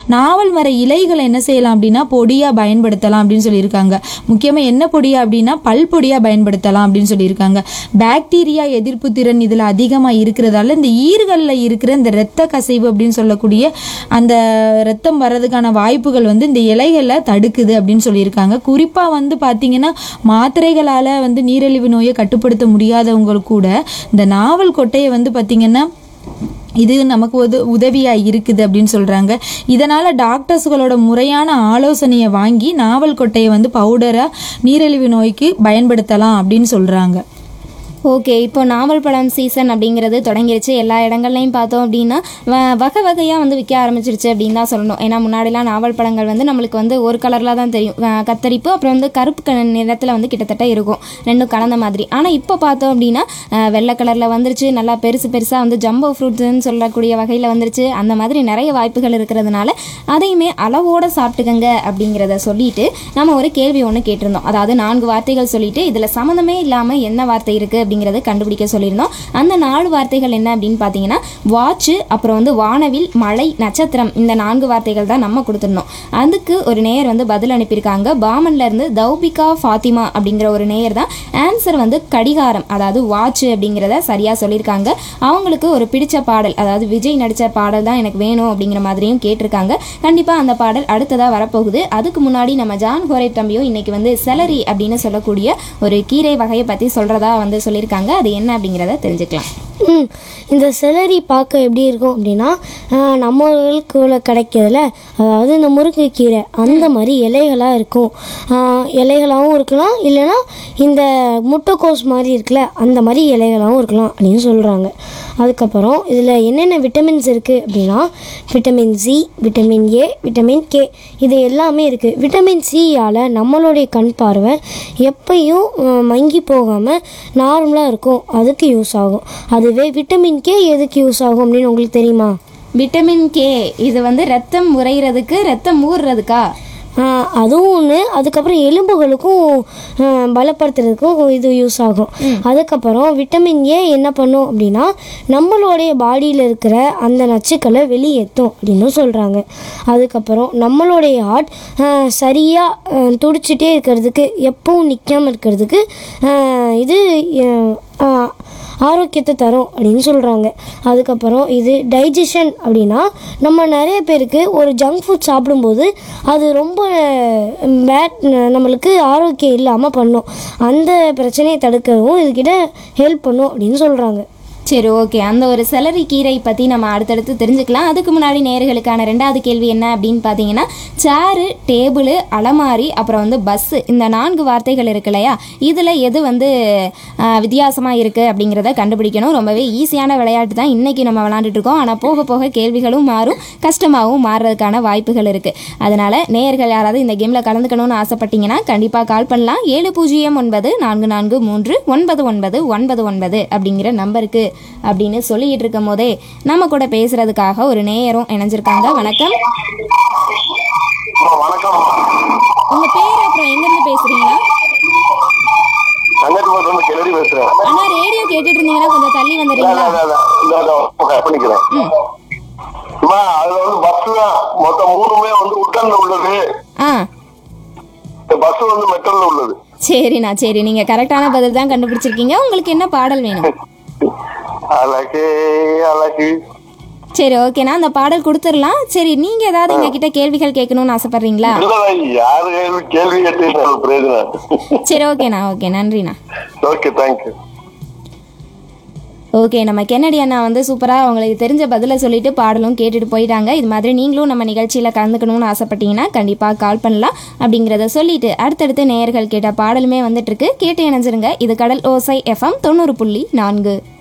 நாவல் மர இலைகளை என்ன செய்யலாம் அப்படின்னா பொடியாக பயன்படுத்தலாம் அப்படின்னு சொல்லியிருக்காங்க முக்கியமாக என்ன பொடியா அப்படின்னா பல் பொடியாக பயன்படுத்தலாம் அப்படின்னு சொல்லியிருக்காங்க பாக்டீரியா எதிர்ப்பு திறன் இதில் அதிகமாக இருக்கிறதால இந்த ஈறுகளில் இருக்கிற இந்த இரத்த கசிவு அப்படின்னு சொல்லக்கூடிய அந்த ரத்தம் வர்றதுக்கான வாய்ப்புகள் வந்து இந்த இலைகளில் தடுக்குது அப்படின்னு சொல்லியிருக்காங்க குறிப்பாக வந்து பார்த்தீங்கன்னா மாத்திரைகளால் வந்து நீரிழிவு நோயை கட்டுப்படுத்த முடியாதவங்க கூட இந்த நாவல் கொட்டையை வந்து பார்த்தீங்கன்னா இது நமக்கு உத உதவியாக இருக்குது அப்படின்னு சொல்கிறாங்க இதனால் டாக்டர்ஸ்களோட முறையான ஆலோசனையை வாங்கி நாவல் கொட்டையை வந்து பவுடராக நீரிழிவு நோய்க்கு பயன்படுத்தலாம் அப்படின்னு சொல்கிறாங்க ஓகே இப்போ நாவல் பழம் சீசன் அப்படிங்கிறது தொடங்கிருச்சு எல்லா இடங்கள்லையும் பார்த்தோம் அப்படின்னா வ- வகை வகையாக வந்து விற்க ஆரம்பிச்சிருச்சு அப்படின்னு தான் சொல்லணும் ஏன்னா முன்னாடிலாம் நாவல் பழங்கள் வந்து நம்மளுக்கு வந்து ஒரு கலரில் தான் தெரியும் அஹ் கத்தரிப்பு அப்புறம் வந்து கருப்பு க நிறத்தில் வந்து கிட்டத்தட்ட இருக்கும் ரெண்டும் கலந்த மாதிரி ஆனால் இப்போ பார்த்தோம் அப்படின்னா அஹ் வெள்ளை கலரில் வந்துருச்சு நல்லா பெருசு பெருசாக வந்து ஜம்போ ஃப்ரூட்ஸ்னு சொல்லக்கூடிய வகையில் வந்துருச்சு அந்த மாதிரி நிறைய வாய்ப்புகள் இருக்கிறதுனால அதையுமே அளவோட சாப்பிட்டுக்கங்க அப்படிங்கிறத சொல்லிட்டு நம்ம ஒரு கேள்வி ஒன்று கேட்டிருந்தோம் அதாவது நான்கு வார்த்தைகள் சொல்லிட்டு இதில் சம்மந்தமே இல்லாமல் என்ன வார்த்தை இருக்குது அப்படிங்கிறத கண்டுபிடிக்க சொல்லியிருந்தோம் அந்த நாலு வார்த்தைகள் என்ன அப்படின்னு பார்த்தீங்கன்னா வாட்சு அப்புறம் வந்து வானவில் மழை நட்சத்திரம் இந்த நான்கு வார்த்தைகள் தான் நம்ம கொடுத்துருந்தோம் அதுக்கு ஒரு நேயர் வந்து பதில் அனுப்பியிருக்காங்க பாமன்ல இருந்து தௌபிகா ஃபாத்திமா அப்படிங்கிற ஒரு நேயர் தான் ஆன்சர் வந்து கடிகாரம் அதாவது வாட்சு அப்படிங்கிறத சரியாக சொல்லியிருக்காங்க அவங்களுக்கு ஒரு பிடிச்ச பாடல் அதாவது விஜய் நடித்த பாடல் தான் எனக்கு வேணும் அப்படிங்கிற மாதிரியும் கேட்டிருக்காங்க கண்டிப்பாக அந்த பாடல் அடுத்ததாக வரப்போகுது அதுக்கு முன்னாடி நம்ம ஜான் ஹோரே தம்பியும் இன்னைக்கு வந்து செலரி அப்படின்னு சொல்லக்கூடிய ஒரு கீரை வகையை பற்றி சொல்கிறதா வந்து சொல்லியிருக்காங்க அது என்ன அப்படிங்கிறத தெரிஞ்சுக்கலாம் ம் இந்த செலரி பார்க்க எப்படி இருக்கும் அப்படின்னா ஆஹ், நம்மளுக்குள்ள கிடைக்கிறதுல அதாவது இந்த முருங்கைக்கீரை அந்த மாதிரி இலைகளாக இருக்கும் ஆஹ், இலைகளாகவும் இருக்கலாம் இல்லைன்னா இந்த முட்டைக்கோஸ் மாதிரி இருக்குல்ல அந்த மாதிரி இலைகளாகவும் இருக்கலாம் அப்படின்னு சொல்கிறாங்க அதுக்கப்புறம் இதில் என்னென்ன விட்டமின்ஸ் இருக்குது அப்படின்னா vitamin C vitamin A vitamin K இது எல்லாமே இருக்குது விட்டமின் சியால் நம்மளுடைய கண் பார்வை எப்பயும் அஹ், மங்கி போகாமல் நார்மலாக இருக்கும் அதுக்கு யூஸ் ஆகும் அதுவே விட்டமின் கே எதுக்கு யூஸ் ஆகும் அப்படின்னு உங்களுக்கு தெரியுமா விட்டமின் கே இது வந்து ரத்தம் உறையிறதுக்கு ரத்தம் ஊறுறதுக்கா ஆஹ், அதுவும் ஒன்று அதுக்கப்புறம் எலும்புகளுக்கும் ஆஹ், பலப்படுத்துறதுக்கும் இது யூஸ் ஆகும் அதுக்கப்புறம் விட்டமின் ஏ என்ன பண்ணும் அப்படின்னா நம்மளுடைய பாடியில் இருக்கிற அந்த நச்சுக்களை வெளியேற்றும் அப்படின்னு சொல்கிறாங்க அதுக்கப்புறம் நம்மளுடைய ஹார்ட் சரியாக துடிச்சிட்டே இருக்கிறதுக்கு எப்பவும் நிற்காம இருக்கிறதுக்கு ஆஹ், இது ஆஹ், ஆரோக்கியத்தை தரும் அப்படின்னு சொல்கிறாங்க அதுக்கப்புறம் இது டைஜஷன் அப்படின்னா நம்ம நிறைய பேருக்கு ஒரு ஜங்க் ஃபுட் சாப்பிடும்போது அது ரொம்ப பேட் நம்மளுக்கு ஆரோக்கியம் இல்லாமல் பண்ணும் அந்த பிரச்சனையை தடுக்கவும் இதுக்கிட்ட ஹெல்ப் பண்ணும் அப்படின்னு சொல்கிறாங்க சரி ஓகே அந்த ஒரு செலரி கீரை பற்றி நம்ம அடுத்தடுத்து தெரிஞ்சுக்கலாம் அதுக்கு முன்னாடி நேர்களுக்கான ரெண்டாவது கேள்வி என்ன அப்படின்னு பார்த்தீங்கன்னா சேரு டேபிள் அலமாரி அப்புறம் வந்து பஸ்ஸு இந்த நான்கு வார்த்தைகள் இருக்கு இல்லையா இதில் எது வந்து வித்தியாசமாக இருக்குது அப்படிங்கிறத கண்டுபிடிக்கணும் ரொம்பவே ஈஸியான விளையாட்டு தான் இன்றைக்கி நம்ம விளாண்டுட்டு இருக்கோம் ஆனால் போக போக கேள்விகளும் மாறும் கஷ்டமாகவும் மாறுறதுக்கான வாய்ப்புகள் இருக்குது அதனால் நேயர்கள் யாராவது இந்த கேமில் கலந்துக்கணும்னு ஆசைப்பட்டீங்கன்னா கண்டிப்பாக கால் பண்ணலாம் ஏழு பூஜ்ஜியம் ஒன்பது நான்கு நான்கு மூன்று ஒன்பது ஒன்பது ஒன்பது ஒன்பது அப்படிங்கிற நம்பருக்கு அப்படின்னு சொல்லிட்டு இருக்கும் போதே நம்ம கூட பேசுறதுக்காக ஒரு நேயரும் இணைஞ்சிருக்காங்க வணக்கம் அம்மா, வணக்கம் உங்க பேர் அப்புறம் எங்க இருந்து பேசுறீங்களா தங்கச்சி மட்டும் வந்து கிளறி பேசுறேன் ஆனா ரேடியோ கேட்டுட்டு இருந்தீங்கன்னா கொஞ்சம் தள்ளி அதான், வந்துடுறீங்களா அதான், அதான். இந்த, இந்த, okay, பண்ணிக்கிறேன் அம்மா, அதுல வந்து பஸ் தான் மொத்தம் மூணுமே வந்து உட்டன்ல உள்ளது ஆ இந்த பஸ் வந்து மெட்டல்ல உள்ளது சரிண்ணா சரி நீங்க கரெக்டான பதில் தான் கண்டுபிடிச்சிருக்கீங்க உங்களுக்கு என்ன பாடல் வேணும் அழகு அழகு சரி ஓகேண்ணா அந்த பாடல் கொடுத்துடலாம் சரி நீங்க ஏதாவது எங்க கிட்ட கேள்விகள் கேட்கணும்னு ஆசைப்படுறீங்களா இல்லதான் யாரு கேள்வி கேள்வி கேட்டு எனக்கு பிரயோஜனம் சரி ஓகேண்ணா ஓகே நன்றிண்ணா ஓகே தேங்க்யூ ஓகே நம்ம கென்னடி அண்ணா வந்து சூப்பராக அவங்களுக்கு தெரிஞ்ச பதிலை சொல்லிட்டு பாடலும் கேட்டுட்டு போயிட்டாங்க இது மாதிரி நீங்களும் நம்ம நிகழ்ச்சியில் கலந்துக்கணும்னு ஆசைப்பட்டீங்கன்னா கண்டிப்பாக கால் பண்ணலாம் அப்படிங்கிறத சொல்லிட்டு அடுத்தடுத்து நேயர்கள் கேட்ட பாடலுமே வந்துட்டு இருக்கு கேட்டு இணைஞ்சிருங்க இது கடல் ஓசை எஃப்எம் தொண்ணூறு புள்ளி நான்கு